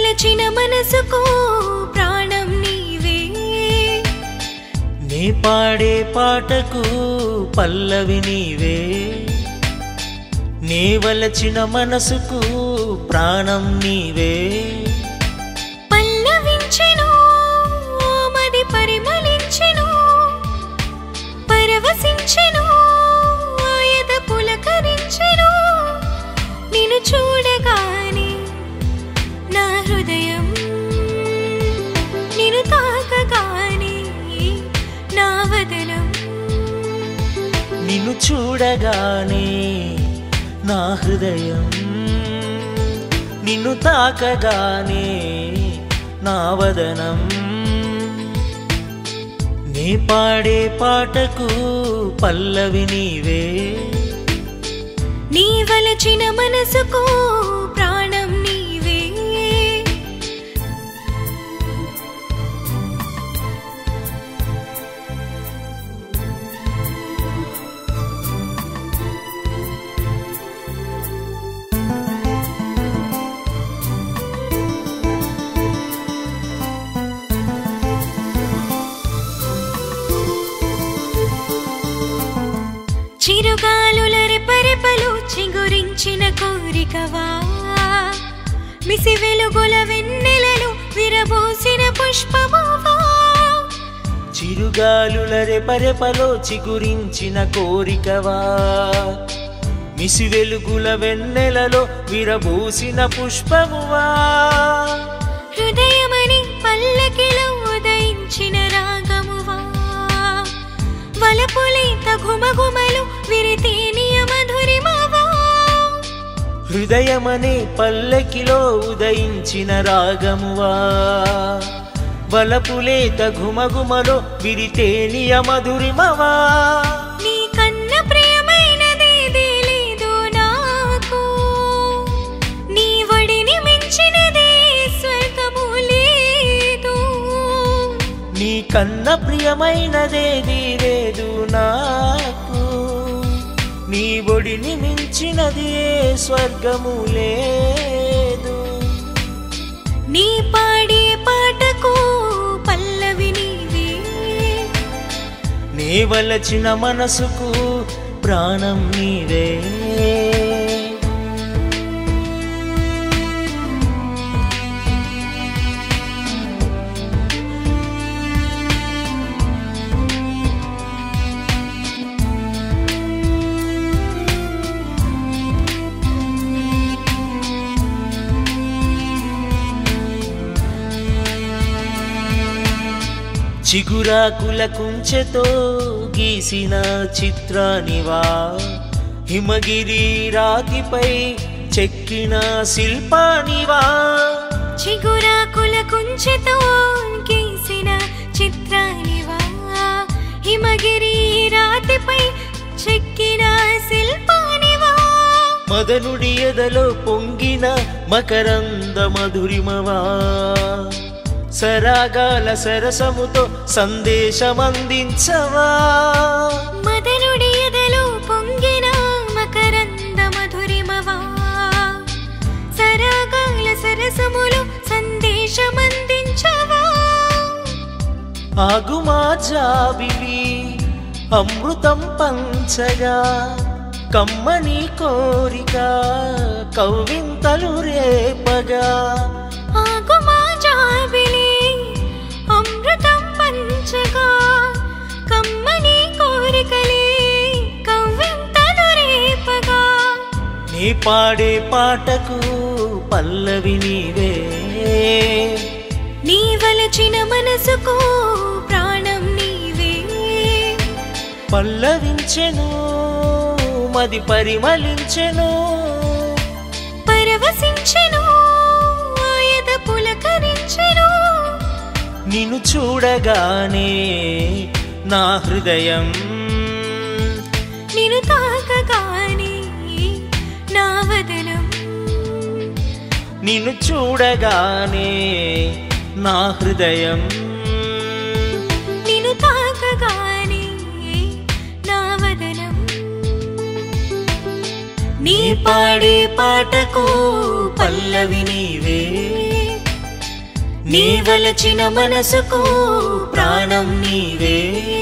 వలచిన మనసుకు ప్రాణం నీవే నే పాడే పాటకు పల్లవి నీవే నే వలచిన మనసుకు ప్రాణం నీవే పల్లవించెను మది పరిమళించెను పరవశించెను ఆయద పులకరించెను నిన్ను చూడగానే నా హృదయం నిన్ను తాకగానే నా వదనం నిన్ను చూడగానే నా హృదయం నిన్ను తాకగానే నా వదనం నే పాడే పాటకు పల్లవి నీవే నీ వలచిన మనసుకు ప్రాణం నీవే చిరుగాలుల రెపరెపలు చిగురించిన కోరికవా మిసి వెలుగుల వెన్నెలలు విరబోసిన పుష్పమువా చిరుగాలుల రెపరెపలో చిగురించిన కోరికవా మిసి వెలుగుల వెన్నెలలో విరబూసిన పుష్పమువా హృదయమని పల్లకిలో ఉదయించిన రాగమువా వలపులేత ఘుమఘుమలు విరితేనియ మధురిమవా హృదయమనే పల్లకిలో ఉదయించిన రాగమువా వలపులేత ఘుమఘుమలో విరితేనియ మధురిమవా నీ కన్న ప్రియమైనదేదీ లేదు నాకు నీ వడిని మించినదే స్వర్గము లేదు నీ కన్న ప్రియమైనదేది లేదు నాకు నీ ఒడిని మించినది ఏ స్వర్గము లేదు నీ పాడే పాటకు పల్లవి నీవే నీ వలచిన మనసుకు ప్రాణం నీవే చిగురాకుల కుంచెతో గీసిన చిత్రానివా హిమగిరి రాతిపై చెక్కిన శిల్పానివా చిగురాకుల కుంచెతో గీసిన చిత్రానివా హిమగిరి రాతిపై చెక్కిన శిల్పానివా మదనుడి ఎదలో పొంగిన మకరంద మధురిమవా సరాగాల సరసముతో సందేశమందించవా మదనుడి ఎదలో పొంగిన మకరంద మధురిమవా సరాగాల సరసములు సందేశమందించవా ఆగుమా జాబిలి అమృతం పంచగా కమ్మని కోరిక కవ్వింతలు రేపగా ఆగుమా జాబిలి అమృతం పంచగా కమ్మని కోరికలే కవ్వింతలు రేపగా నీ పాడే పాటకు పల్లవి నీవే నీ వలచిన మనసుకు ప్రాణం నీవే పల్లవించెను మది పరిమళించెను పరవశించెను ఆయద పులకరించెను నిన్ను చూడగానే నా హృదయం నిన్ను తాకగానే నా వదనం నిన్ను చూడగానే నా హృదయం నిన్ను తాకగానే నా వదనం నీ నీ పాడే పాటకు పల్లవి నీవే నీ వలచిన మనసుకు ప్రాణం నీవే